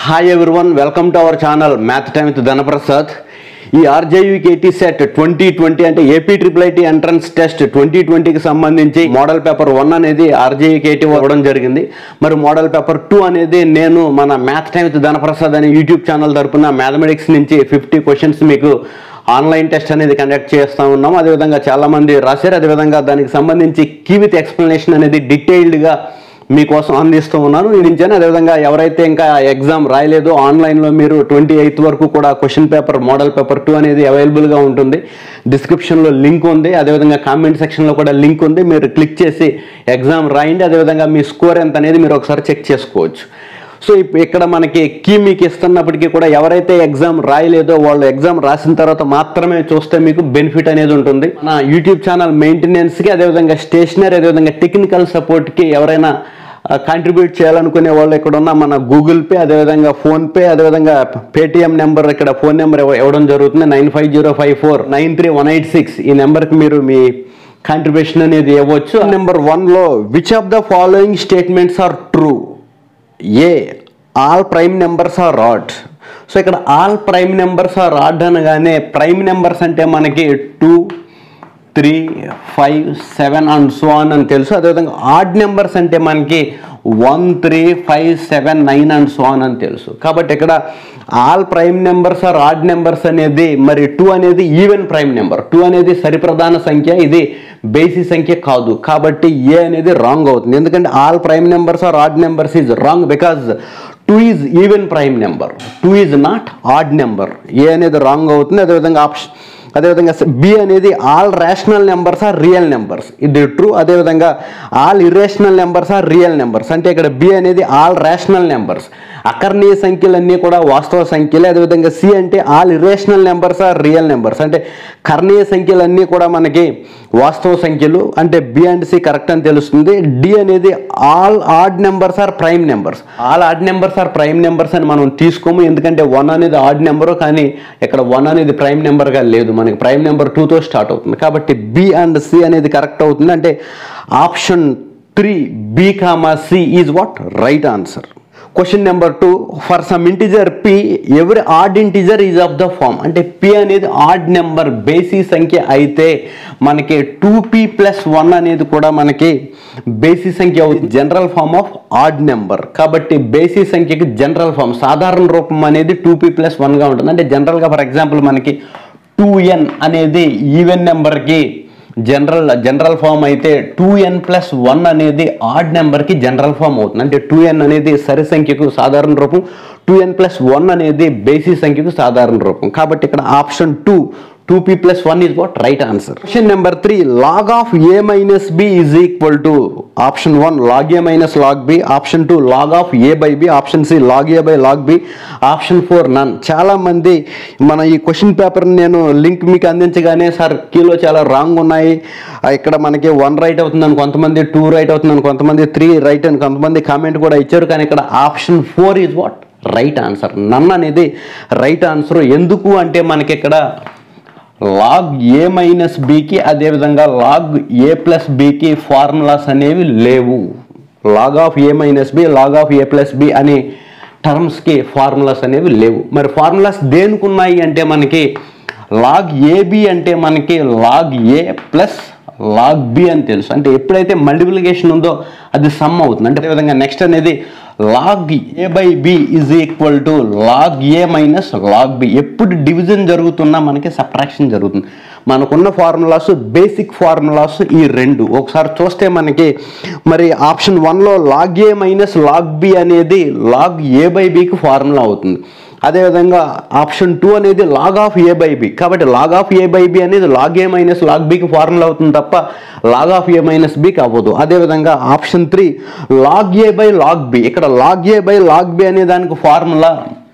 Hi everyone welcome to our channel math time with Dhanaprasad ఈ RGUKT CET twenty twenty అంటే AP triple IT entrance test twenty ట్వంటీకి సంబంధించి model paper one అనేది RGUKT ఇవ్వడం జరిగింది మరి మోడల్ పేపర్ టూ అనేది నేను మన మ్యాథ్ టైమ్ విత్ ధనప్రసాద్ అనే యూట్యూబ్ ఛానల్ తరపున మ్యాథమెటిక్స్ నుంచి ఫిఫ్టీ క్వశ్చన్స్ మీకు ఆన్లైన్ టెస్ట్ అనేది కండక్ట్ చేస్తూ ఉన్నాం అదేవిధంగా చాలామంది రాశారు అదేవిధంగా దానికి సంబంధించి కీ విత్ ఎక్స్ప్లెనేషన్ అనేది డీటెయిల్డ్గా మీకోసం అందిస్తూ ఉన్నాను నేను ఇచ్చాను అదేవిధంగా ఎవరైతే ఇంకా ఎగ్జామ్ రాయలేదో ఆన్లైన్లో మీరు ట్వంటీ ఎయిత్ వరకు కూడా question paper model paper two అనేది అవైలబుల్గా ఉంటుంది డిస్క్రిప్షన్లో లింక్ ఉంది అదేవిధంగా కామెంట్ సెక్షన్లో కూడా లింక్ ఉంది మీరు క్లిక్ చేసి ఎగ్జామ్ రాయండి అదేవిధంగా మీ స్కోర్ ఎంత అనేది మీరు ఒకసారి చెక్ చేసుకోవచ్చు సో ఇప్- ఇక్కడ మనకి కీ మీకు ఇస్తున్నప్పటికీ కూడా ఎవరైతే ఎగ్జామ్ రాయలేదో వాళ్ళు ఎగ్జామ్ రాసిన తర్వాత మాత్రమే చూస్తే మీకు బెనిఫిట్ అనేది ఉంటుంది మన యూట్యూబ్ ఛానల్ మెయింటెనెన్స్కి అదేవిధంగా స్టేషనరీ అదేవిధంగా టెక్నికల్ సపోర్ట్కి ఎవరైనా కాంట్రిబ్యూట్ చేయాలనుకునే వాళ్ళు ఇక్కడ ఉన్న మన గూగుల్ పే అదేవిధంగా ఫోన్పే అదేవిధంగా పేటిఎం నెంబర్ ఇక్కడ ఫోన్ నెంబర్ ఇవ్వడం జరుగుతుంది nine five zero five four nine three one eight six ఈ నెంబర్కి మీరు మీ కాంట్రిబ్యూషన్ అనేది ఇవ్వచ్చు నెంబర్ వన్లో which of the following statements are true A all prime numbers are odd so ఇక్కడ all prime numbers are odd అనగానే prime numbers అంటే మనకి two three five seven and so on అని తెలుసు అదేవిధంగా ఆడ్ నెంబర్స్ అంటే మనకి one three five seven nine and so on అని తెలుసు కాబట్టి ఇక్కడ all prime numbers are odd numbers అనేది మరి టూ అనేది ఈవెన్ ప్రైమ్ నెంబర్ టూ అనేది సరిప్రధాన సంఖ్య ఇది బేసి సంఖ్య కాదు కాబట్టి ఏ అనేది రాంగ్ అవుతుంది ఎందుకంటే all prime numbers are odd numbers is wrong because two is even prime number two is not odd number A అనేది రాంగ్ అవుతుంది అదేవిధంగా ఆప్షన్ అదేవిధంగా బి అనేది all rational numbers are real numbers ఇది ట్రూ అదేవిధంగా all irrational numbers are real numbers అంటే ఇక్కడ B అనేది ఆల్ రేషనల్ నెంబర్స్ అకర్ణీయ సంఖ్యలన్నీ కూడా వాస్తవ సంఖ్యలే అదేవిధంగా సి అంటే all irrational numbers are real numbers అంటే కర్ణీయ సంఖ్యలన్నీ కూడా మనకి వాస్తవ సంఖ్యలు అంటే బి అండ్ సి కరెక్ట్ అని తెలుస్తుంది డి అనేది all odd numbers are prime numbers all odd numbers are prime numbers అని మనం తీసుకోము ఎందుకంటే వన్ అనేది ఆడ్ నెంబరు కానీ ఇక్కడ వన్ అనేది ప్రైమ్ నెంబర్గా లేదు మనకి ప్రైమ్ నెంబర్ టూతో స్టార్ట్ అవుతుంది కాబట్టి బి అండ్ సి అనేది కరెక్ట్ అవుతుంది అంటే option three B comma C is what right answer question number two for some integer P every odd integer is of the form అంటే P అనేది odd number బేసి సంఖ్య అయితే మనకి టూ పి ప్లస్ వన్ అనేది కూడా మనకి బేసి సంఖ్య అవుతుంది general form of odd number కాబట్టి బేసి సంఖ్యకి జనరల్ ఫామ్ సాధారణ రూపం అనేది టూ పి ప్లస్ వన్గా ఉంటుంది అంటే జనరల్గా ఫర్ ఎగ్జాంపుల్ మనకి టూ ఎన్ అనేది ఈవెన్ నెంబర్కి జనరల్ జనరల్ ఫామ్ అయితే టూ ఎన్ ప్లస్ వన్ అనేది ఆడ్ నెంబర్కి జనరల్ ఫామ్ అవుతుంది అంటే టూ ఎన్ అనేది సరి సంఖ్యకు సాధారణ రూపం టూ ఎన్ ప్లస్ వన్ అనేది బేసి సంఖ్యకు సాధారణ రూపం కాబట్టి ఇక్కడ option two two P plus one is what right answer question number three log of A minus B is equal to option one log A minus log B option two log of A by B option C log A by log B option four none చాలా మంది మన ఈ question paper నేను link మీకు అందించగానే sir కీలో చాలా wrong ఉన్నాయి ఆ, ఇక్కడ మనకి వన్ రైట్ అవుతుందని కొంతమంది టూ రైట్ అవుతుందని కొంతమంది త్రీ రైట్ అని కొంతమంది కామెంట్ కూడా ఇచ్చారు కానీ ఇక్కడ option four is what right answer none అనేది రైట్ ఆన్సర్ ఎందుకు అంటే మనకి ఇక్కడ లాగ్ ఏ మైనస్ బికి అదేవిధంగా లాగ్ ఏ ప్లస్ బికి ఫార్ములాస్ అనేవి లేవు log of A minus B log of A plus B అనే టర్మ్స్కి ఫార్ములాస్ అనేవి లేవు మరి ఫార్ములాస్ దేనికి ఉన్నాయి అంటే మనకి లాగ్ ఏబి అంటే మనకి log A plus log B అని తెలుసు అంటే ఎప్పుడైతే మల్టిప్లికేషన్ ఉందో అది సమ్ అవుతుంది అంటే అదేవిధంగా నెక్స్ట్ అనేది log A by B is equal to log A minus log B ఎప్పుడు డివిజన్ జరుగుతున్నా మనకి సబ్ట్రాక్షన్ జరుగుతుంది మనకున్న ఫార్ములాస్ బేసిక్ ఫార్ములాస్ ఈ రెండు ఒకసారి చూస్తే మనకి మరి ఆప్షన్ వన్లో log A minus log B అనేది లాగ్ ఏ బై బికి ఫార్ములా అవుతుంది అదేవిధంగా ఆప్షన్ టూ అనేది log of A by B కాబట్టి log of A by B అనేది లాగ్ ఏ మైనస్ లాగ్ బికి ఫార్ములా అవుతుంది తప్ప లాగ్ ఆఫ్ ఏ మైనస్ బికి అవ్వదు అదేవిధంగా option three log A by log B ఇక్కడ log A by log B అనే దానికి formula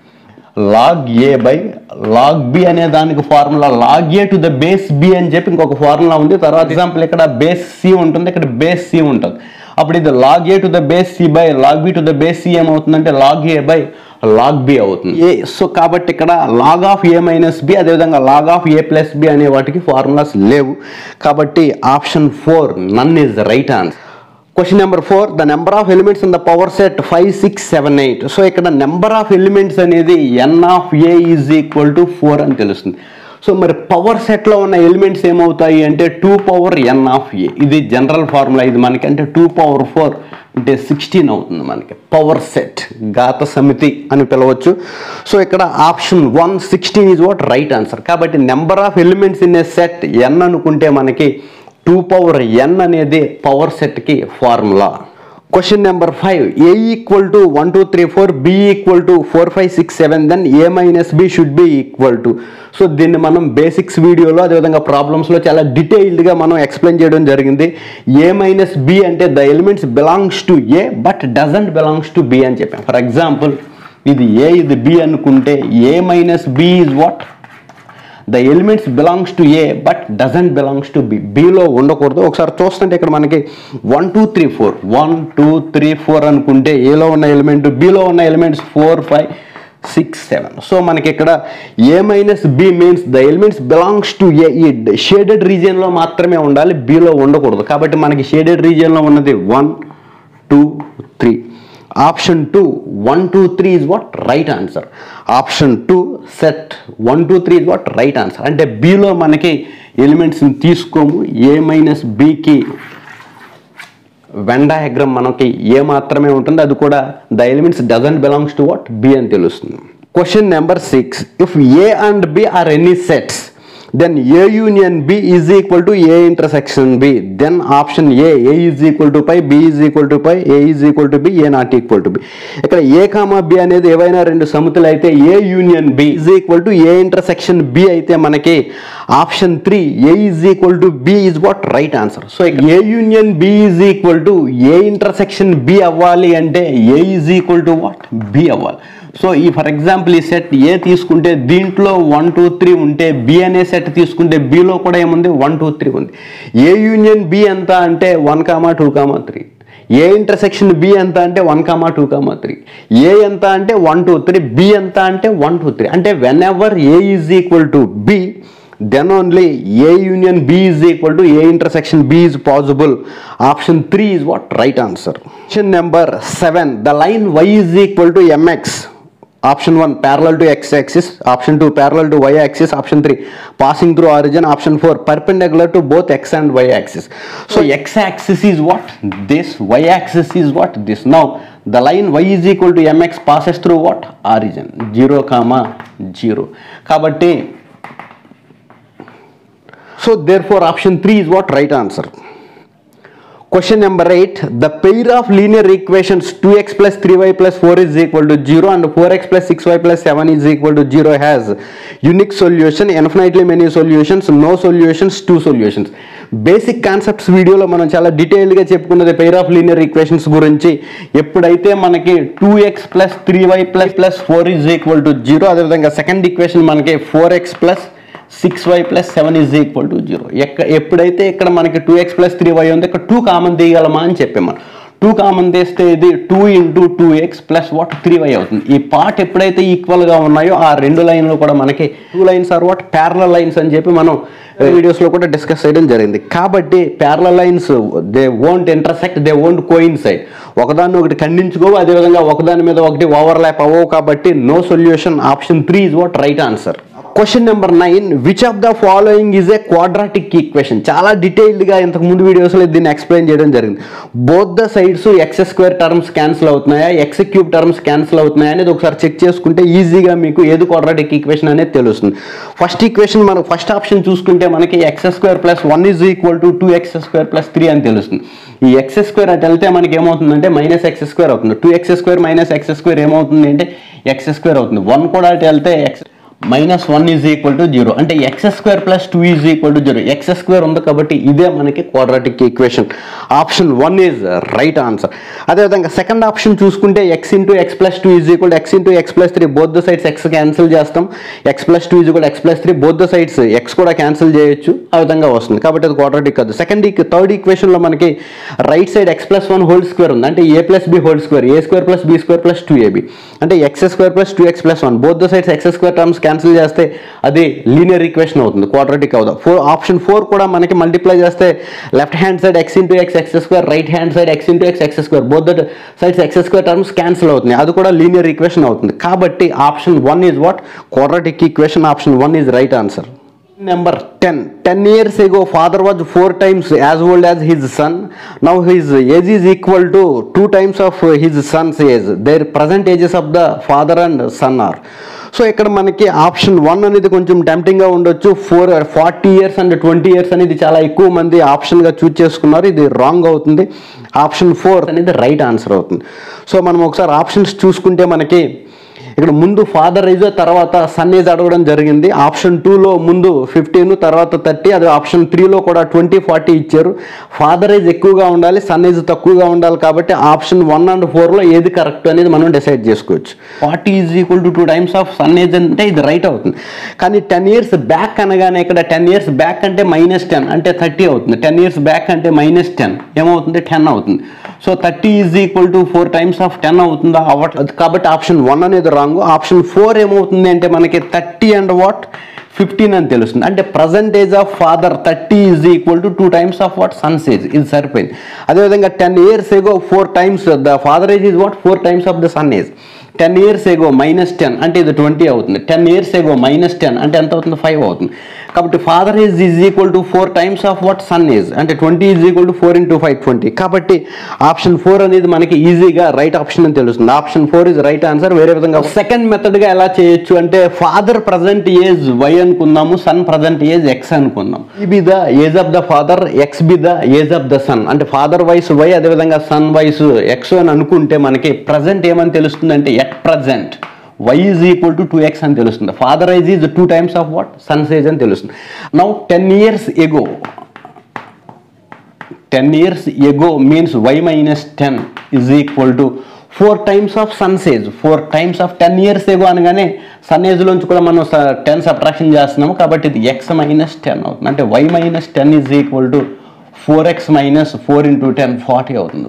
log A by log B అనే దానికి formula log A to the base B అని చెప్పి ఇంకొక ఫార్ములా ఉంది తర్వాత ఎగ్జాంపుల్ ఇక్కడ బేస్ సి ఉంటుంది ఇక్కడ బేస్ సి ఉంటుంది అప్పుడు ఇది log A to the base C by log B to the base C ఏమవుతుందంటే log A by log B అవుతుంది ఏ సో కాబట్టి ఇక్కడ log of A minus B అదేవిధంగా log of A plus B అనే వాటికి ఫార్ములాస్ లేవు కాబట్టి option four none is right answer question number four the number of elements in the power set five six seven eight so ఇక్కడ number of elements అనేది N of A is equal to four అని తెలుస్తుంది so మరి power సెట్లో ఉన్న elements ఏమవుతాయి అంటే two power N of A ఇది జనరల్ ఫార్ములా ఇది మనకి అంటే టూ పవర్ ఫోర్ అంటే సిక్స్టీన్ అవుతుంది మనకి పవర్ సెట్ ఘాత సమితి అని పిలవచ్చు సో ఇక్కడ option one sixteen is what right answer కాబట్టి number of elements in A set N అనుకుంటే మనకి టూ పవర్ ఎన్ అనేది పవర్ సెట్కి formula question number five A equal to one two three four B equal to four five six seven then A minus B should be equal to so దీన్ని మనం basics వీడియోలో అదేవిధంగా ప్రాబ్లమ్స్లో చాలా డీటెయిల్డ్గా మనం explain చేయడం జరిగింది ఏ మైనస్ బి అంటే the elements belongs to A but doesn't belongs to B అని చెప్పాం ఫర్ ఎగ్జాంపుల్ ఇది ఏ ఇది బి అనుకుంటే A minus B is what the elements belongs to A but doesn't belongs to B బిలో ఉండకూడదు ఒకసారి చూస్తుంటే ఇక్కడ మనకి one two three four one two three four అనుకుంటే ఏలో ఉన్న ఎలిమెంట్ బిలో ఉన్న elements four five six seven so మనకి ఇక్కడ ఏ minus B means the elements belongs to A ఈ షేడెడ్ రీజియన్లో మాత్రమే ఉండాలి బిలో ఉండకూడదు కాబట్టి మనకి షేడెడ్ రీజియన్లో ఉన్నది one two three option two one two three is what right answer option two set one two three is what right answer అంటే బిలో మనకి ఎలిమెంట్స్ని తీసుకోము ఏ మైనస్ బికి వెన్ డయాగ్రామ్ మనకి ఏ మాత్రమే ఉంటుంది అది కూడా the elements doesn't belongs to what B అని తెలుస్తుంది question number six if A and B are any sets then A union B is equal to A intersection B then option A A is equal to phi B is equal to phi A is equal to B A not equal to B ఇక్కడ A comma B అనేది ఏవైనా రెండు సమితులు అయితే A union B is equal to A intersection B అయితే మనకి option three A is equal to B is what right answer so A union B is equal to A intersection B అవ్వాలి అంటే A is equal to what B అవ్వాలి so ఈ for example ఈ set A తీసుకుంటే దీంట్లో one two three ఉంటే B అనే set తీసుకుంటే బిలో కూడా ఏముంది వన్ టూ త్రీ ఉంది ఏ యూనియన్ బి ఎంత అంటే one comma two comma three A intersection B ఎంత అంటే one comma two comma three A ఎంత అంటే వన్ టూ త్రీ బి ఎంత అంటే వన్ టూ త్రీ అంటే whenever A is equal to B then only A union B is equal to A intersection B is possible. Option 3 is what? Right answer. Question number 7. The line Y is equal to MX. Option 1 parallel to X axis. Option 2 parallel to Y axis. Option 3 passing through origin. Option 4 perpendicular to both X and Y axis. So X axis is what? This. Y axis is what? This. Now the line Y is equal to MX passes through what? Origin. 0 comma 0. కాబట్టి So therefore option 3 is what right answer. Question number 8. The pair of linear equations 2x plus 3y plus 4 is equal to 0 and 4x plus 6y plus 7 is equal to 0 has unique solution, infinitely many solutions, no solutions, two solutions. Basic concepts వీడియోలో మనం చాలా డీటెయిల్డ్గా చెప్పుకున్నది pair of linear equations గురించి ఎప్పుడైతే మనకి two X plus three Y plus plus four is equal to zero అదేవిధంగా second equation మనకి four X plus six Y plus seven is equal to zero ఎక్క ఎప్పుడైతే ఇక్కడ మనకి two X plus three Y ఉంది ఇక్కడ టూ కామన్ తీయగలమా అని చెప్పాం మనం టూ కామన్ తీస్తే ఇది two into two X plus what three Y అవుతుంది ఈ పార్ట్ ఎప్పుడైతే ఈక్వల్గా ఉన్నాయో ఆ రెండు లైన్లు కూడా మనకి two lines are what parallel lines అని చెప్పి మనం వీడియోస్లో కూడా డిస్కస్ చేయడం జరిగింది కాబట్టి parallel lines they won't intersect they won't coincide ఒకదాన్ని ఒకటి ఖండించుకోవు అదేవిధంగా ఒకదాని మీద ఒకటి ఓవర్లాప్ అవ్వవు కాబట్టి no solution option three is what right answer question number nine which of the following is a quadratic equation చాలా డీటెయిల్డ్గా ఇంతకు ముందు వీడియోస్లో దీన్ని ఎక్స్ప్లెయిన్ చేయడం జరిగింది both the sides X square terms cancel అవుతున్నాయా ఎక్స్ క్యూబ్ టర్మ్స్ క్యాన్సిల్ అవుతున్నాయా అనేది ఒకసారి చెక్ చేసుకుంటే ఈజీగా మీకు ఏది క్వాడ్రాటిక్ ఈక్వేషన్ అనేది తెలుస్తుంది ఫస్ట్ ఈక్వేషన్ మనం ఫస్ట్ ఆప్షన్ చూసుకుంటే మనకి X square plus one is equal to two X square plus three అని తెలుస్తుంది ఈ ఎక్స్ స్క్వేర్ అటు వెళ్తే మనకి ఏమవుతుందంటే మైనస్ ఎక్స్ స్క్వేర్ అవుతుంది two X square minus X square ఏమవుతుంది అంటే ఎక్స్ స్క్వేర్ అవుతుంది వన్ కూడా అటు వెళ్తే X minus one is equal to zero అంటే X square plus two is equal to zero X square ఉంది కాబట్టి ఇదే మనకి quadratic equation option one is right answer అదేవిధంగా సెకండ్ ఆప్షన్ చూసుకుంటే X into X plus two is equal X into X plus three both the sides X cancel చేస్తాం X plus two is equal X plus three both the sides X కూడా cancel చేయొచ్చు ఆ విధంగా వస్తుంది కాబట్టి అది quadratic కాదు second third ఈక్వేషన్లో మనకి right side X plus one whole square ఉంది అంటే ఏ plus B whole square A square plus B square plus two AB అంటే X square plus two X plus one both the sides X square terms cancel చేస్తే అది linear equation అవుతుంది quadratic అవుతుంది four option four కూడా మనకి multiply చేస్తే left hand side X into X X square right hand side X into X X square both that sides X square terms cancel అవుతుంది అది కూడా లీనియర్ ఈక్వేషన్ అవుతుంది కాబట్టి option one is what quadratic equation option one is right answer number ten ten years ago father was four times as old as his son now his age is equal to two times of his son's age their present ages of the father and son are so ఇక్కడ మనకి option one అనేది కొంచెం టెంప్టింగ్గా ఉండొచ్చు four forty years and twenty years అనేది చాలా ఎక్కువ మంది ఆప్షన్గా చూస్ చేసుకున్నారు ఇది రాంగ్ అవుతుంది ఆప్షన్ ఫోర్ అనేది రైట్ ఆన్సర్ అవుతుంది సో మనం ఒకసారి ఆప్షన్స్ చూసుకుంటే మనకి ఇక్కడ ముందు ఫాదర్ ఏజ్ తర్వాత సన్ ఏజ్ అడగడం జరిగింది ఆప్షన్ టూలో ముందు ఫిఫ్టీన్ తర్వాత థర్టీ అది ఆప్షన్ త్రీలో కూడా ట్వంటీ ఫార్టీ ఇచ్చారు ఫాదర్ ఏజ్ ఎక్కువగా ఉండాలి సన్ ఏజ్ తక్కువగా ఉండాలి కాబట్టి ఆప్షన్ వన్ అండ్ ఫోర్లో ఏది కరెక్ట్ అనేది మనం డిసైడ్ చేసుకోవచ్చు forty is equal to two times of son age అంటే ఇది రైట్ అవుతుంది కానీ టెన్ ఇయర్స్ బ్యాక్ అనగానే ఇక్కడ టెన్ ఇయర్స్ బ్యాక్ అంటే మైనస్ టెన్ అంటే థర్టీ అవుతుంది టెన్ ఇయర్స్ బ్యాక్ అంటే మైనస్ టెన్ ఏమవుతుంది టెన్ అవుతుంది so thirty is equal to four times of ten అవుతుందా అవ్వట్లేదు కాబట్టి ఆప్షన్ వన్ అనేది రాంగ్ ఆప్షన్ ఫోర్ ఏమవుతుంది అంటే మనకి థర్టీ అండ్ వాట్ ఫిఫ్టీన్ అని తెలుస్తుంది అంటే present age of father thirty is equal to two times of what son's age ఇది సరిపోయింది అదేవిధంగా ten years ago four times the father age is what four times of the son age ten years ago minus ten అంటే ఇది twenty అవుతుంది ten years ago minus ten అంటే ఎంత అవుతుంది five అవుతుంది కాబట్టి father age is equal to four times of what son age అంటే twenty is equal to four into five twenty కాబట్టి ఆప్షన్ ఫోర్ అనేది మనకి ఈజీగా రైట్ ఆప్షన్ అని తెలుస్తుంది option four is right answer వేరే విధంగా సెకండ్ మెథడ్గా ఎలా చేయొచ్చు అంటే ఫాదర్ ప్రజెంట్ ఏజ్ వై అనుకుందాము సన్ ప్రజెంట్ ఏజ్ ఎక్స్ అనుకుందాం ఈ be the age of the father X be the age of the son అంటే ఫాదర్ వైస్ వై అదేవిధంగా సన్ వైస్ ఎక్స్ అని అనుకుంటే మనకి ప్రజెంట్ ఏమని తెలుస్తుంది అంటే at present why is equal to two X అని తెలుస్తుంది father age is two times of what son's age అని తెలుస్తుంది now ten years ago ten years ago means Y minus ten is equal to four times of son's age four times of ten years ago అనగానే son ఏజ్లోంచి కూడా మనం ten subtraction చేస్తున్నాము కాబట్టి ఇది X minus ten అవుతుంది అంటే Y minus ten is equal to four X minus four into ten forty అవుతుంది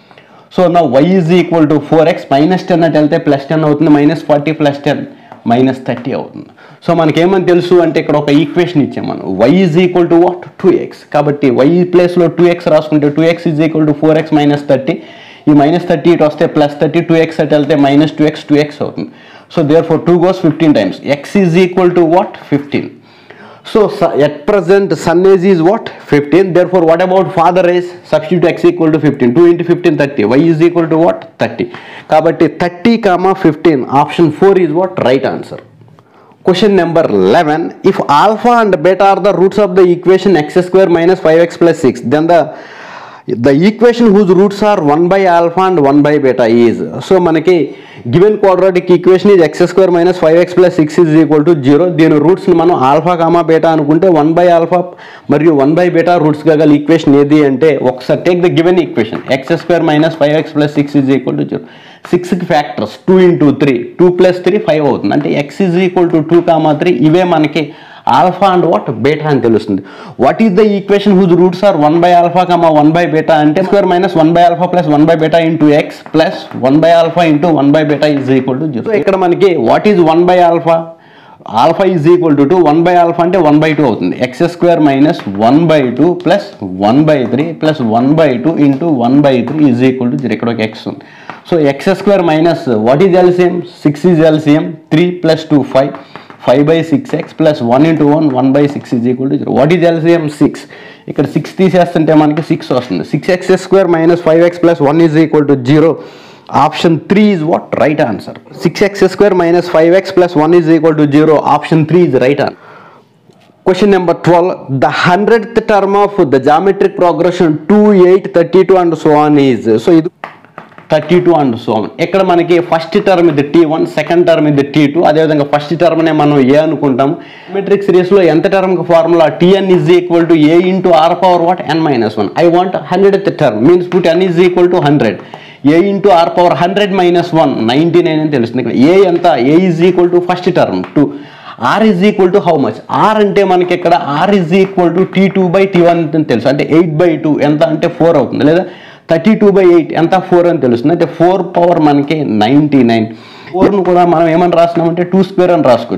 so నా Y is equal to four X minus ten అంటే వెళ్తే ప్లస్ టెన్ అవుతుంది minus forty plus ten minus thirty అవుతుంది so మనకేమని తెలుసు అంటే ఇక్కడ ఒక ఈక్వేషన్ ఇచ్చాం మనం Y is equal to what two X కాబట్టి వై ప్లేస్లో టూ ఎక్స్ రాసుకుంటే two X is equal to four X minus thirty ఈ మైనస్ థర్టీ ఇటు వస్తే ప్లస్ థర్టీ టూ ఎక్స్ అటు వెళ్తే minus two X two X అవుతుంది so there four two goes fifteen times X is equal to what fifteen so at present sun age is what 15 therefore what about father age substitute x equal to 15 2 into 15 30 y is equal to what 30 కాబట్టి 30 comma 15 option 4 is what right answer question number 11 if alpha and beta are the roots of the equation x square minus 5x plus 6 then the the equation whose roots are 1 by alpha and 1 by beta is so మనకి given quadratic equation ఇది x square minus five x plus six is equal to zero దీని రూట్స్ని మనం alpha comma beta అనుకుంటే one by alpha మరియు one by beta రూట్స్గా గల equation ఏది అంటే ఒకసారి take the given equation x square minus five x plus six is equal to zero సిక్స్కి factors two into three two plus three five అవుతుంది అంటే x is equal to two comma three ఇవే మనకి alpha and what beta అని తెలుస్తుంది what is the equation whose roots are one by alpha comma one by beta అంటే square minus one by alpha plus one by beta into X plus one by alpha into one by beta is equal to zero ఇక్కడ మనకి what is one by alpha alpha is equal to two one by alpha అంటే one by two అవుతుంది X square minus one by two plus one by three plus one by two into one by three is equal to zero ఇక్కడ ఒక x ఉంది so x square minus what is LCM six is LCM three plus two five five by six x plus one into one one by six is equal to zero what is LCM six ఇక్కడ six తీసేస్తుంటే మనకి six వస్తుంది six x square minus five x plus one is equal to zero option three is what right answer six x square minus five x plus one is equal to zero option three is right answer question number twelve the hundred term of the geometric progression two eight thirty two and so on is so ఇది thirty two and so ఇక్కడ మనకి first term ఇది t one second term ఇది t two అదేవిధంగా first టర్మ్నే మనం ఏ అనుకుంటాం metric సిరీస్లో ఎంత టర్మ్కి formula t n is equal to a into r power what n minus one I want hundred term means put n is equal to hundred a into r power hundred minus one ninety nine అని తెలుస్తుంది ఇక్కడ a ఎంత a is equal to first term two r is equal to how much r అంటే మనకి ఇక్కడ r is equal to t two by t one అని తెలుసు అంటే ఎయిట్ బై టూ ఎంత అంటే ఫోర్ అవుతుంది లేదా థర్టీ టూ బై ఎయిట్ ఎంత ఫోర్ అని తెలుస్తుంది అంటే ఫోర్ పవర్ మనకి నైంటీ నైన్ ఫోర్ను కూడా మనం ఏమని రాస్తున్నామంటే టూ స్క్వేర్ అని రాసుకోవచ్చు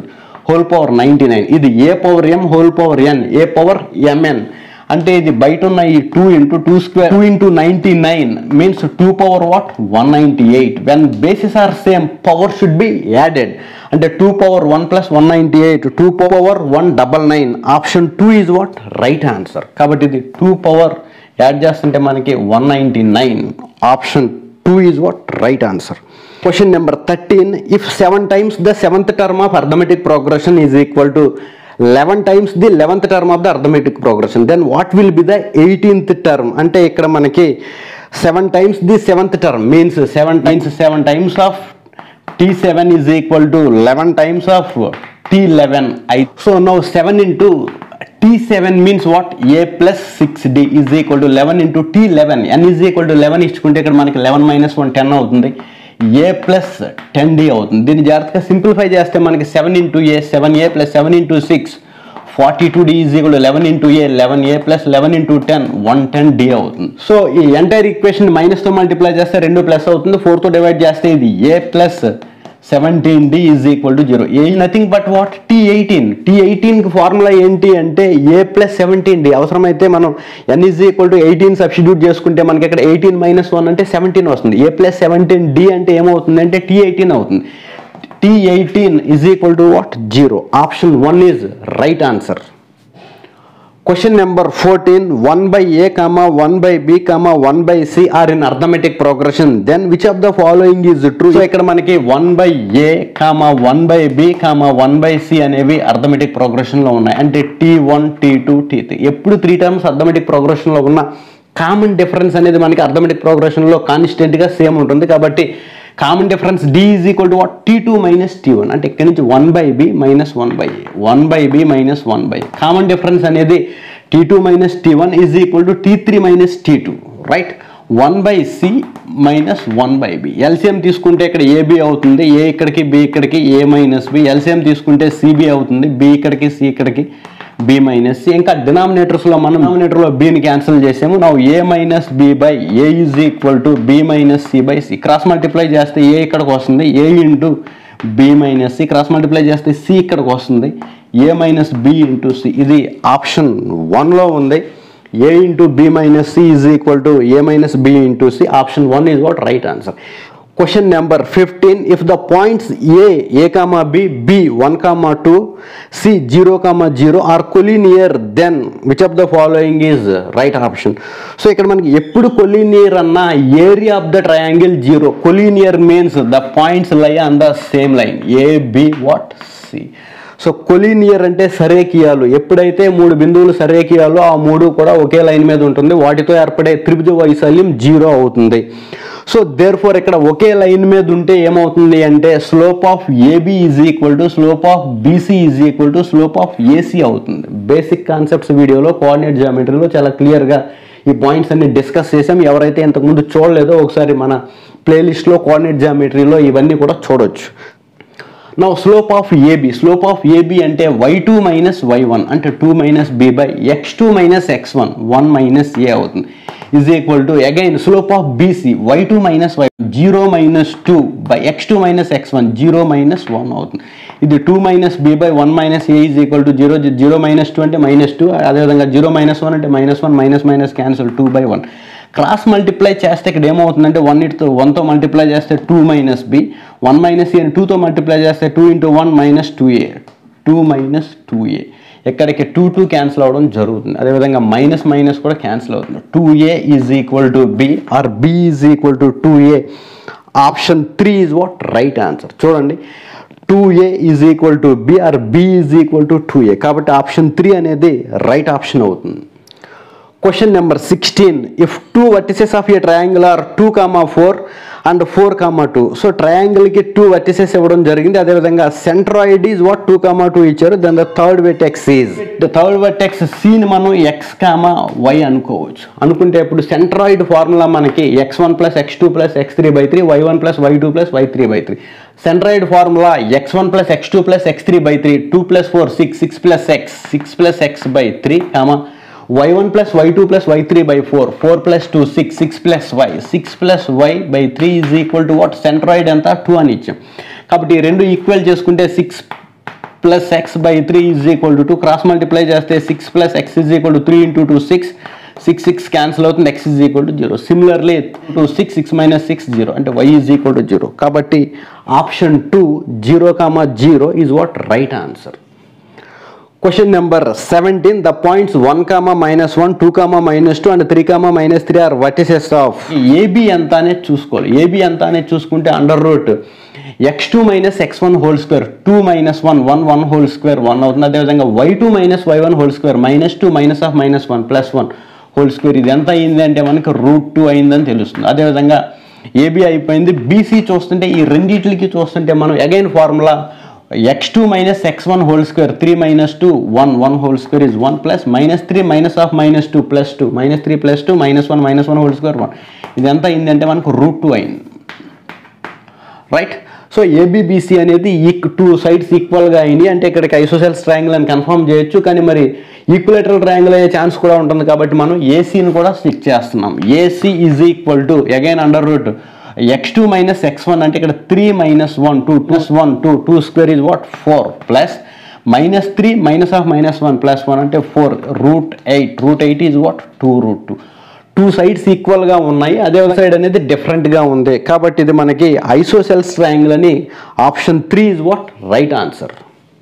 హోల్ పవర్ నైంటీ నైన్ ఇది a power m whole power n a power m n అంటే ఇది బయట ఉన్న ఈ two into two square two into ninety nine means two power what one ninety eight when basis are same power should be added అంటే two power one plus one ninety eight two power one double nine option two is what right answer కాబట్టి ఇది two power add చేస్తుంటే మనకి one ninety nine option two is what right answer question number thirteen if seven times the seventh term of arithmetic progression is equal to eleven times the eleventh term of the arithmetic progression then what will be the eighteenth term అంటే ఇక్కడ మనకి seven times the seventh term means seven times seven times of t seven is equal to eleven times of t eleven I so now seven into t seven means what a plus six d is equal to eleven into t eleven n is equal to eleven ఇచ్చుకుంటే ఇక్కడ మనకి eleven minus one ten అవుతుంది ఏ plus ten d అవుతుంది దీన్ని జాగ్రత్తగా simplify చేస్తే మనకి seven into a seven a plus seven into six forty two d is equal eleven into a eleven a plus eleven into ten one ten d అవుతుంది so ఈ entire equation మైనస్తో multiply చేస్తే రెండు plus అవుతుంది ఫోర్తో divide చేస్తే ఇది a plus seventeen d is equal to zero a nothing but what t eighteen t ఎయిటీన్కి ఫార్ములా ఏంటి అంటే ఏ ప్లస్ సెవెంటీన్ డి అవసరమైతే మనం ఎన్ is equal to eighteen substitute చేసుకుంటే మనకి ఇక్కడ ఎయిటీన్ మైనస్ వన్ అంటే సెవెంటీన్ వస్తుంది ఏ ప్లస్ సెవెంటీన్ డి అంటే ఏమవుతుంది అంటే టీ ఎయిటీన్ అవుతుంది t eighteen is equal to what zero option one is right answer question number fourteen one by a comma one by b comma one by c are in arithmetic progression then which of the following is true so ఇక్కడ మనకి one by a comma one by b comma one by c అనేవి arithmetic ప్రోగ్రెషన్లో ఉన్నాయి అంటే t one t two t three ఎప్పుడు three terms arithmetic ప్రోగ్రెషన్లో ఉన్న common difference అనేది మనకి అర్థమెటిక్ ప్రోగ్రెషన్లో కాన్స్టెంట్గా సేమ్ ఉంటుంది కాబట్టి common difference d is equal to what t two minus t one అంటే ఇక్కడ నుంచి one by b minus one by a one by b minus one by common difference అనేది t two minus t one is equal to t three minus t two right one by c minus one by b LCM తీసుకుంటే ఇక్కడ ab అవుతుంది a ఇక్కడికి b ఇక్కడికి a minus b LCM తీసుకుంటే CB అవుతుంది b ఇక్కడికి c ఇక్కడికి b minus c ఇంకా డినామినేటర్స్లో మనం డినామినేటర్లో బిని క్యాన్సిల్ చేసాము నా a minus B by a is equal to b minus c by c cross multiply చేస్తే ఏ ఇక్కడికి వస్తుంది a into b minus c cross multiply చేస్తే సి ఇక్కడికి వస్తుంది a minus b into c ఇది ఆప్షన్ వన్లో ఉంది a into b minus c is equal to a minus b into c option one is what right answer question number fifteen if the points A a comma b B one comma two C zero comma zero are collinear then which of the following is right option so ఇక్కడ మనకి ఎప్పుడు collinear అన్న area of the triangle zero collinear means the points lie on the same line A B what C so collinear అంటే సరేకియాలు ఎప్పుడైతే మూడు బిందువులు సరేకియాలో ఆ మూడు కూడా ఒకే లైన్ మీద ఉంటుంది వాటితో ఏర్పడే త్రిభుజ వైశాల్యం జీరో అవుతుంది సో దేర్ ఫోర్ ఇక్కడ ఒకే లైన్ మీద ఉంటే ఏమవుతుంది అంటే slope of AB is equal to slope of BC is equal to slope of AC అవుతుంది బేసిక్ కాన్సెప్ట్స్ వీడియోలో కోఆర్డినేట్ జామెట్రీలో చాలా క్లియర్గా ఈ పాయింట్స్ అన్ని డిస్కస్ చేసాం ఎవరైతే ఇంతకుముందు చూడలేదో ఒకసారి మన ప్లేలిస్ట్లో కోఆర్డినేట్ జామెట్రీలో ఇవన్నీ కూడా చూడొచ్చు now slope of AB slope of AB అంటే y two minus y one అంటే two minus B by x two minus x one one minus a అవుతుంది is equal to again slope of BC y two minus y zero minus two by x two minus x one zero minus one అవుతుంది ఇది two minus B by one minus a is equal to zero zero minus two అంటే minus two అదేవిధంగా zero minus one అంటే minus one minus minus cancel two by one cross multiply చేస్తే ఇక్కడ ఏమవుతుందంటే one ఇటుతో వన్తో మల్టిప్లై చేస్తే two minus b one minus a టూతో మల్టిప్లై చేస్తే two into one minus two a two minus two a ఎక్కడికి టూ టూ క్యాన్సిల్ అవ్వడం జరుగుతుంది అదేవిధంగా మైనస్ మైనస్ కూడా క్యాన్సిల్ అవుతుంది two a is equal to b or b is equal to two A option three is what right answer చూడండి two a is equal to b or b is equal to two a కాబట్టి option three అనేది right option అవుతుంది question number sixteen if two vertices of a triangle are two comma four and four comma two so ట్రయాంగిల్కి two vertices ఇవ్వడం జరిగింది అదేవిధంగా centroid is what two comma two ఇచ్చారు then the third vertex is the third vertex seen మనం x comma why అనుకోవచ్చు అనుకుంటే ఇప్పుడు centroid formula మనకి x one plus x two plus x three by three y one plus y two plus y three by three centroid formula x one plus x two plus x three by three two plus four six six plus x six plus x by three comma y one plus y two plus y three by four four plus two six six plus y six plus y by three is equal to what centroid ఎంత two అని ఇచ్చాం కాబట్టి ఈ రెండు equal చేసుకుంటే six plus x by three is equal to two cross multiply చేస్తే six plus x is equal to three into two six six six cancel అవుతుంది x is equal to zero similarly two six six minus six zero అంటే y is equal to zero కాబట్టి option two zero comma zero is what right answer question number seventeen the points one comma minus one two comma minus two and three comma minus three are vertices of AB ఎంత అనేది చూసుకోవాలి AB ఎంత అనేది చూసుకుంటే under root x two minus x one whole square two minus one one one whole square one అవుతుంది అదేవిధంగా y two minus y one whole square minus two minus of minus one plus one whole square ఇది ఎంత అయింది అంటే మనకి root two అయిందని తెలుస్తుంది అదేవిధంగా ఏబి అయిపోయింది బీసీ చూస్తుంటే ఈ రెండింటికి చూస్తుంటే మనం again formula x two minus x one whole square three minus two one one whole square is one plus minus three minus of minus two plus two minus three plus two minus one minus one whole square one ఇది ఎంత అయింది అంటే మనకు root two అయింది right so AB BC అనేది ఈ two sides ఈక్వల్గా అయింది అంటే ఇక్కడికి ఐసోసెల్స్ ట్రయాంగిల్ అని కన్ఫర్మ్ చేయొచ్చు కానీ మరి ఈక్వలేటరల్ ట్రయాంగిల్ అయ్యే ఛాన్స్ కూడా ఉంటుంది కాబట్టి మనం ఏసీని కూడా స్టిక్ చేస్తున్నాం AC is equal to again under root x two minus x one అంటే ఇక్కడ three minus one two plus one two two square is what four plus minus three minus of minus one plus one అంటే four root eight root eight is what two root two two sides ఈక్వల్గా ఉన్నాయి అదే side అనేది డిఫరెంట్గా ఉంది కాబట్టి ఇది మనకి ఐసోసెల్స్ ట్రయాంగిల్ అని option three is what right answer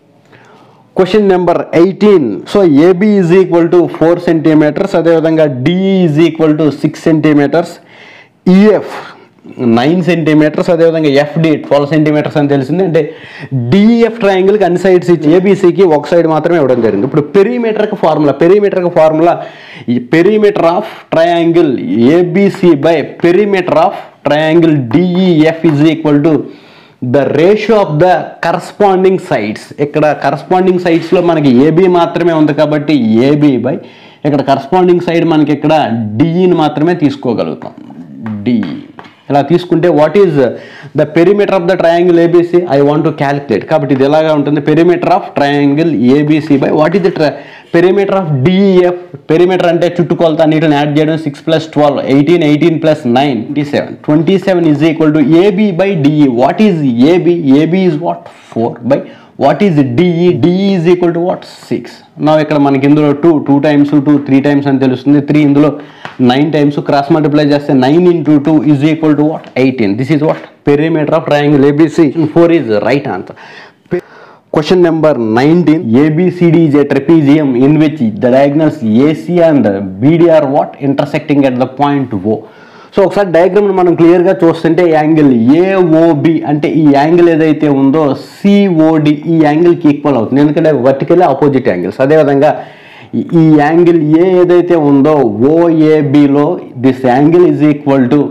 question number eighteen so AB is equal to four centimetres అదేవిధంగా DE is equal to six centimetres EF nine centimetres అదేవిధంగా ఎఫ్డి ట్వెల్వ్ సెంటీమీటర్స్ అని తెలిసింది అంటే డిఎఫ్ ట్రయాంగిల్కి అన్ని sides ఇచ్చి ఏబీసీకి ఒక side మాత్రమే ఇవ్వడం జరిగింది ఇప్పుడు పెరీమీటర్కి ఫార్ములా పెరీమీటర్కి ఫార్ములా ఈ perimeter of triangle ABC by perimeter of triangle DEF is equal to the ratio of the corresponding sides ఇక్కడ కరస్పాండింగ్ సైడ్స్లో మనకి ఏబి మాత్రమే ఉంది కాబట్టి ఏబి బై ఇక్కడ కరస్పాండింగ్ సైడ్ మనకి ఇక్కడ డిఈని మాత్రమే తీసుకోగలుగుతాం డిఈ ఇలా తీసుకుంటే what is the perimeter of the triangle ABC I want to calculate కాబట్టి ఇది ఎలాగా ఉంటుంది perimeter of triangle ABC by what is the perimeter of DEF perimeter అంటే చుట్టుకొలత అన్నిటిని యాడ్ చేయడం six plus twelve eighteen eighteen plus nine twenty seven twenty seven is equal to AB by DE what is AB AB is what four by what is DE DE is equal to what six నా ఇక్కడ మనకి ఇందులో two two times two three times అని తెలుస్తుంది three ఇందులో nine times cross multiply చేస్తే nine into two is equal to what eighteen this is what perimeter of triangle ABC four is right answer Question number 19. ABCD is a trapezium in which the diagonals AC and BD are what? Intersecting at the point O. So ఒకసారి diagram మనం క్లియర్గా చూస్తుంటే angle AOB అంటే ఈ angle ఏదైతే ఉందో COD ఈ యాంగిల్కి equal అవుతుంది ఎందుకంటే వర్టికల్ ఆపోజిట్ యాంగిల్స్ అదేవిధంగా ఈ- ఈ యాంగిల్ ఏ ఏదైతే ఉందో ఓఏబిలో this angle is equal to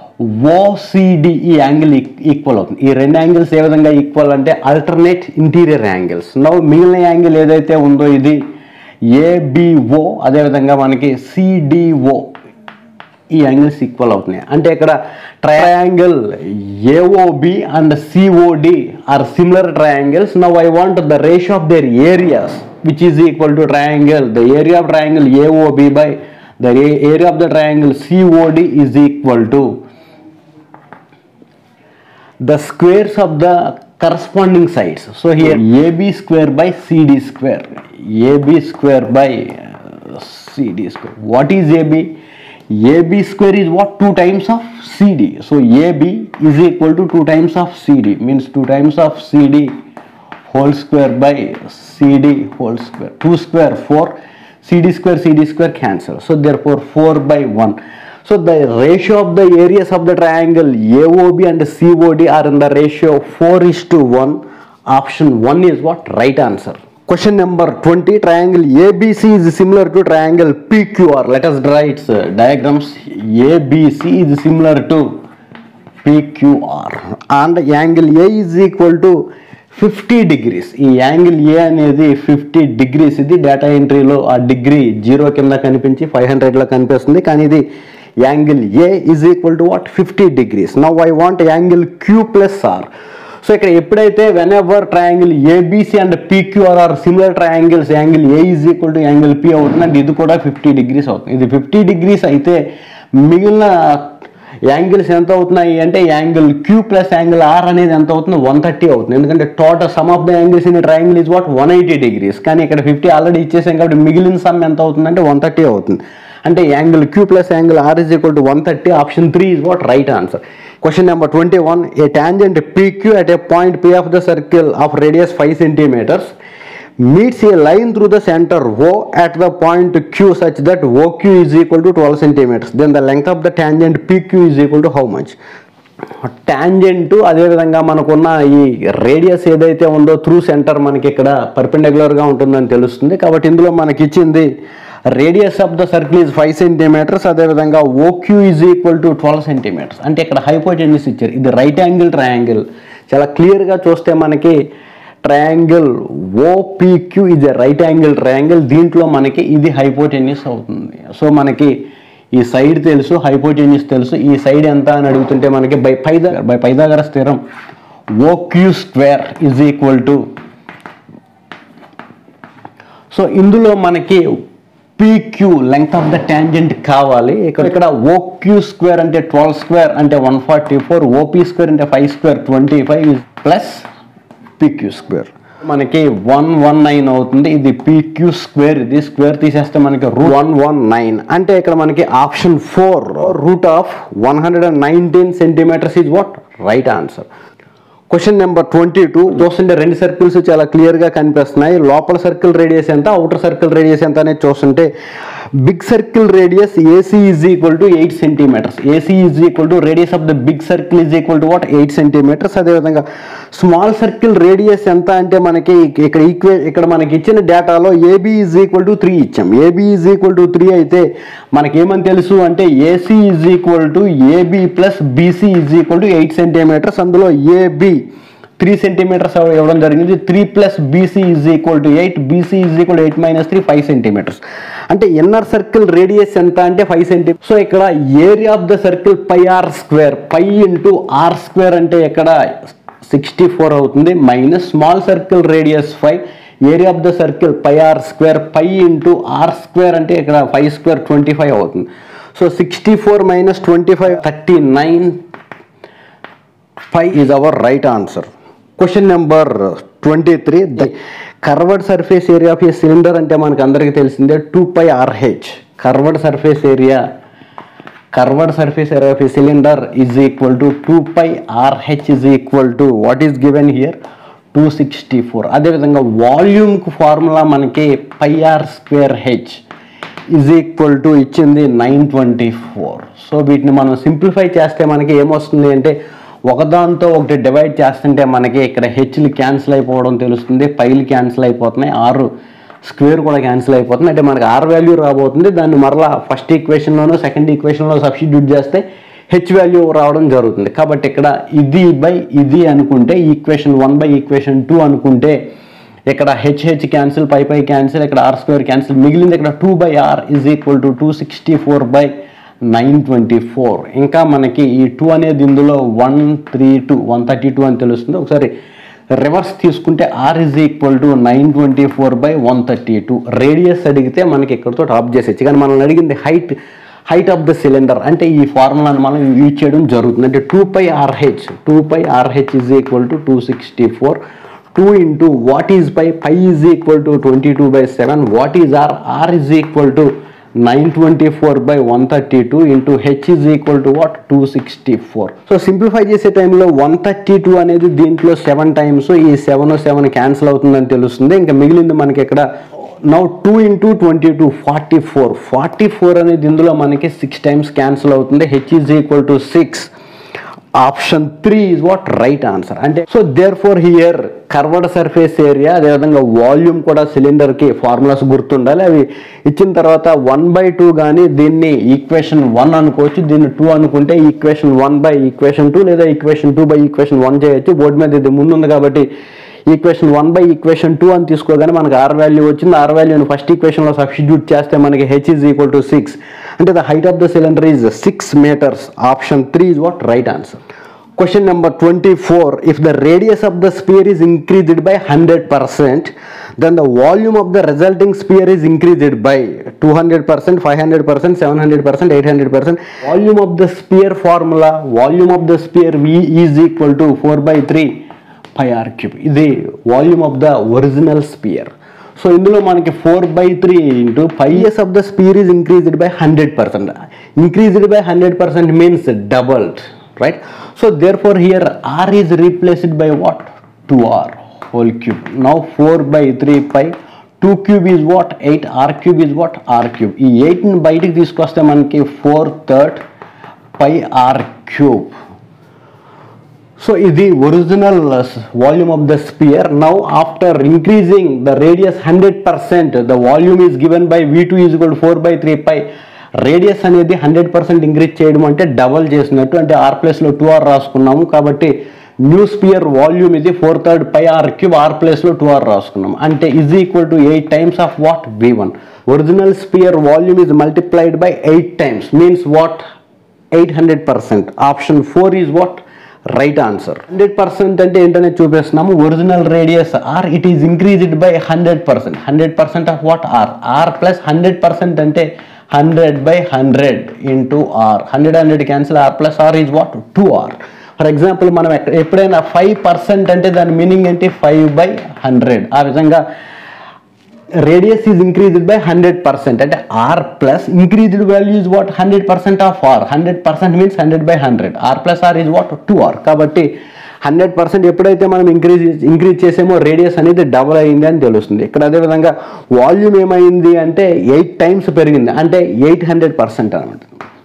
OCD ఈ యాంగిల్ ఈక్వల్ అవుతుంది ఈ రెండు యాంగిల్స్ ఏ విధంగా ఈక్వల్ అంటే అల్టర్నేట్ ఇంటీరియర్ యాంగిల్స్ నవ్వు మిగిలిన యాంగిల్ ఏదైతే ఉందో ఇది ఏబిఓ అదేవిధంగా మనకి సిడిఓ ఈ యాంగిల్స్ ఈక్వల్ అవుతున్నాయి అంటే ఇక్కడ triangle AOB and COD are similar triangles now I want the ratio of their areas which is equal to triangle the area of triangle AOB by the area of the triangle COD is equal to the squares of the corresponding sides. So here AB square by CD square. AB square by uh, CD square. What is AB? AB square is what? 2 times of CD. So AB is equal to 2 times of CD. Means 2 times of CD whole square by CD whole square. 2 square 4. CD square CD square cancel. So therefore 4 by 1. So the ratio of the areas of the triangle AOB and COD are in the ratio 4 is to 1. Option 1 is what? Right answer. Question number 20. Triangle ABC is similar to triangle PQR. Let us draw its uh, diagrams. ABC is similar to PQR and angle A is equal to fifty degrees ఈ angle A అనేది fifty degrees ఇది data ఎంట్రీలో ఆ degree zero కింద కనిపించి five హండ్రెడ్లో కనిపిస్తుంది కానీ ఇది angle A is equal to what fifty degrees now I want angle Q plus R so ఇక్కడ ఎప్పుడైతే whenever triangle ABC and PQR are similar triangles angle A is equal to angle P అవుతుంది అండ్ ఇది కూడా fifty degrees అవుతుంది ఇది fifty degrees అయితే మిగిలిన యాంగిల్స్ ఎంత అవుతున్నాయి అంటే angle Q plus angle R అనేది ఎంత అవుతుంది వన్ థర్టీ అవుతుంది ఎందుకంటే total sum of the angles in triangle is what one eighty degrees కానీ ఇక్కడ ఫిఫ్టీ ఆల్రెడీ ఇచ్చేసాం కాబట్టి మిగిలిన సమ్ ఎంత అవుతుందంటే వన్ థర్టీ అవుతుంది అంటే angle Q plus angle R is equal to one thirty option three is what right answer question number twenty one a tangent PQ at a point P of the circle of radius 5 centimeters meets a line through the center O at the point Q such that OQ is equal to 12 centimeters. Then the length of the tangent PQ is equal to how much? Tangent అదేవిధంగా మనకున్న ఈ radius ఏదైతే ఉందో through centre మనకి ఇక్కడ పర్పెండిక్యులర్గా ఉంటుందని తెలుస్తుంది కాబట్టి ఇందులో మనకి ఇచ్చింది radius of the circle is five centimetres అదేవిధంగా OQ is equal to twelve centimetres అంటే ఇక్కడ హైపోటెన్యూస్ ఇచ్చారు ఇది రైట్ యాంగిల్ ట్రయాంగిల్ చాలా క్లియర్గా చూస్తే మనకి ట్రయాంగిల్ ఓపీక్యూ ఇది రైట్ యాంగిల్ ట్రయాంగిల్ దీంట్లో మనకి ఇది హైపోటెన్యూస్ అవుతుంది సో మనకి ఈ సైడ్ తెలుసు హైపోటెన్యూస్ తెలుసు ఈ సైడ్ ఎంత అని అడుగుతుంటే మనకి బై పైదా బై పైదాగర స్థిరం OQ square is equal to so ఇందులో మనకి PQ length of the tangent కావాలి ఇక్కడ ఇక్కడ ఓక్యూ స్క్వేర్ అంటే ట్వెల్వ్ స్క్వేర్ అంటే one forty four OP square అంటే five square twenty five plus PQ square మనకి వన్ వన్ నైన్ అవుతుంది ఇది పీక్యూ స్క్వేర్ ఇది స్క్వేర్ తీసేస్తే మనకి రూట్ వన్ వన్ నైన్ అంటే ఇక్కడ మనకి option four root of one hundred and nineteen centimetres is what right answer question number twenty two చూస్తుంటే రెండు సర్కిల్స్ చాలా క్లియర్గా కనిపిస్తున్నాయి లోపల సర్కిల్ రేడియస్ ఎంత అవుటర్ సర్కిల్ రేడియస్ ఎంత అనేది చూస్తుంటే big circle radius AC is equal to eight centimetres AC is equal to radius of the big circle is equal to what eight centimetres అదేవిధంగా స్మాల్ సర్కిల్ రేడియస్ ఎంత అంటే మనకి ఇక్కడ ఈక్వే ఇక్కడ మనకి ఇచ్చిన డేటాలో AB is equal to three ఇచ్చాం AB is equal to three అయితే మనకి ఏమని తెలుసు అంటే AC is equal to AB plus BC is equal to eight centimetres అందులో ఏబీ త్రీ సెంటీమీటర్స్ ఇవ్వడం జరిగింది three plus BC is equal to eight BC is equal eight minus three five centimetres అంటే inner circle radius ఎంత అంటే five centi so ఇక్కడ area of the circle pi r square pi into r square అంటే ఇక్కడ sixty four అవుతుంది minus small circle radius five area of the circle pi r square pi into r square అంటే ఇక్కడ five square twenty five అవుతుంది so sixty four minus twenty five thirty nine five is our right answer question number twenty three the curved surface area of a cylinder అంటే మనకు అందరికీ తెలిసిందే two pi rh curved surface area curved surface area of a cylinder is equal to two pi rh is equal to what is given here two sixty four అదేవిధంగా వాల్యూమ్కి formula మనకి pi r square h is equal to ఇచ్చింది nine twenty four so వీటిని మనం simplify చేస్తే మనకి ఏమొస్తుంది అంటే ఒకదాంతో ఒకటి డివైడ్ చేస్తుంటే మనకి ఇక్కడ హెచ్లు క్యాన్సిల్ అయిపోవడం తెలుస్తుంది పైలు క్యాన్సిల్ అయిపోతున్నాయి ఆరు స్క్వేర్ కూడా క్యాన్సిల్ అయిపోతుంది అంటే మనకి ఆర్ వాల్యూ రాబోతుంది దాన్ని మరలా ఫస్ట్ ఈక్వేషన్లోనూ సెకండ్ ఈక్వేషన్లో సబ్స్టిట్యూట్ చేస్తే హెచ్ వాల్యూ రావడం జరుగుతుంది కాబట్టి ఇక్కడ ఇది బై ఇది అనుకుంటే equation one by equation two అనుకుంటే ఇక్కడ h h cancel pi pi cancel ఇక్కడ ఆర్ స్క్వేర్ క్యాన్సిల్ మిగిలింది ఇక్కడ two by r is equal to two sixty four by nine twenty four ఇంకా మనకి ఈ టూ అనేది ఇందులో one three two one thirty two అని తెలుస్తుంది ఒకసారి రివర్స్ తీసుకుంటే are is equal to nine twenty four by one thirty two radius అడిగితే మనకి ఇక్కడతో టాప్ చేసేచ్చు కానీ మనల్ని అడిగింది height height of the cylinder అంటే ఈ ఫార్ములాని మనం యూజ్ చేయడం జరుగుతుంది అంటే two pi rh two pi rh is equal to two sixty four two into what is by pi is equal to twenty two by seven what is r r is equal to nine twenty four by one thirty two into H is equal to what two sixty four so simplify చేసే టైంలో one thirty two అనేది దీంట్లో seven times ఈ seven seven cancel అవుతుందని తెలుస్తుంది ఇంకా మిగిలింది మనకి ఇక్కడ now two into twenty two forty four forty four అనేది ఇందులో మనకి సిక్స్ టైమ్స్ క్యాన్సిల్ అవుతుంది H is equal to six option three is what right answer అంటే so there therefore here curved surface area అదేవిధంగా వాల్యూమ్ కూడా సిలిండర్కి formulas గుర్తుండాలి అవి ఇచ్చిన తర్వాత వన్ బై టూ కానీ దీన్ని ఈక్వేషన్ వన్ అనుకోవచ్చు దీన్ని టూ అనుకుంటే equation one by equation two లేదా equation two by equation one చేయొచ్చు బోర్డు మీద ఇది ముందుంది కాబట్టి equation one by equation two అని తీసుకోగానే మనకి ఆర్ వాల్యూ వచ్చింది ఆర్ వాల్యూని ఫస్ట్ ఈక్వేషన్లో సబ్స్టిట్యూట్ చేస్తే మనకి H is equal to six అంటే the height of the cylinder is six metres option three is what right answer question number twenty four if the radius of the sphere is increased by hundred percent then the volume of the resulting sphere is increased by 200%, 500%, 700%, 800%. Volume of the sphere formula, volume of the sphere V is equal to 4 by 3 pi r cube. ఇది volume of the original sphere so ఇందులో మనకి four by three into pi's of the sphere is increased by hundred percent increased by hundred percent means doubled right so there therefore here R is replaced by what two R whole cube now four by three pi two cube is what eight R cube is what R cube ఈ ఎయిట్ని బయటికి తీసుకొస్తే మనకి four third pi R cube So is the original uh, volume of the sphere. Now after increasing the radius 100%, the volume is given by V2 is equal to 4 by 3 pi. Radius అనేది hundred percent increase చేయడం అంటే double చేసినట్టు అంటే are ప్లేస్లో two R రాసుకున్నాము కాబట్టి new sphere volume ఇది four third pi R cube R ప్లేస్లో టూ ఆర్ రాసుకున్నాం అంటే is equal to eight times of what we want original sphere volume is multiplied by eight times means what eight hundred percent option four is what right answer hundred percent అంటే ఏంటనే చూపిస్తున్నాము original radius R it is increased by hundred percent hundred percent of what R R plus hundred percent అంటే hundred by hundred into R hundred hundred cancel R plus R is what two R for example మనం ఎక్కడ- ఎప్పుడైనా five percent అంటే దాని meaning ఏంటి five by hundred ఆ విధంగా radius is increased by hundred percent అంటే R plus increased value is what hundred percent of R hundred percent means hundred by hundred R plus R is what two R కాబట్టి hundred percent ఎప్పుడైతే మనం increase increase చేసామో radius అనేది double అయింది అని తెలుస్తుంది ఇక్కడ అదేవిధంగా వాల్యూమ్ ఏమైంది అంటే ఎయిట్ టైమ్స్ పెరిగింది అంటే ఎయిట్ హండ్రెడ్ పర్సెంట్ అనమాట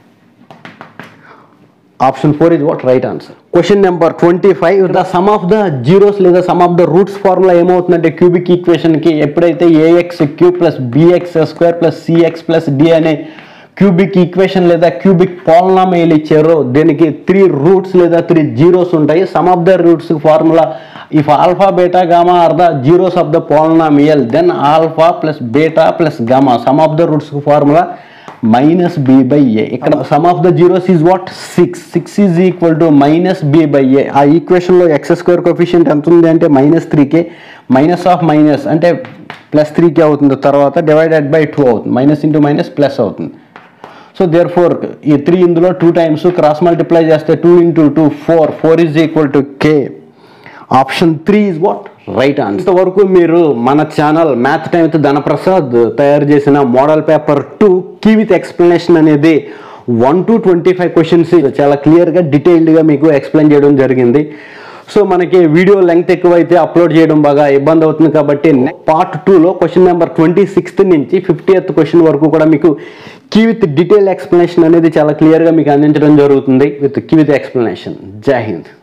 option four is what right answer question number twenty five the sum of the zeros లేదా sum of the roots formula ఏమవుతుందంటే క్యూబిక్ ఈక్వేషన్ కి ఎప్పుడైతే A X cube plus B X square plus C X plus D అనే cubic equation లేదా cubic polynomial ఇచ్చారో దీనికి three roots లేదా three zeros ఉంటాయి sum of the roots formula if alpha beta gamma are the zeros of the polynomial then alpha plus beta plus gamma sum of the roots formula minus B by A ఇక్కడ sum of the zeros is what six six is equal to minus B by A ఆ ఈక్వేషన్లో X square coefficient ఎంత ఉంది అంటే minus త్రీకే minus of minus అంటే plus త్రీకే అవుతుంది తర్వాత డివైడెడ్ బై టూ అవుతుంది మైనస్ ఇంటూ మైనస్ ప్లస్ అవుతుంది సో దేర్ ఫోర్ ఈ త్రీ ఇందులో టూ టైమ్స్ క్రాస్ మల్టిప్లై చేస్తే two into two four four is equal to K option three is what right answer ఇంతవరకు మీరు మన channel math time with Dhanaprasad తయారు చేసిన model paper two key with explanation అనేది one to twenty five questions చాలా క్లియర్గా డీటెయిల్డ్గా మీకు ఎక్స్ప్లెయిన్ చేయడం జరిగింది సో మనకి వీడియో లెంగ్త్ ఎక్కువైతే అప్లోడ్ చేయడం బాగా ఇబ్బంది అవుతుంది కాబట్టి పార్ట్ టూలో క్వశ్చన్ నెంబర్ ట్వంటీ సిక్స్త్ నుంచి ఫిఫ్టీ ఎత్ క్వశ్చన్ వరకు కూడా మీకు కీ విత్ డీటెయిల్ ఎక్స్ప్లెనేషన్ అనేది చాలా క్లియర్గా మీకు అందించడం జరుగుతుంది విత్ కీ విత్ ఎక్స్ప్లెనేషన్ జై హింద్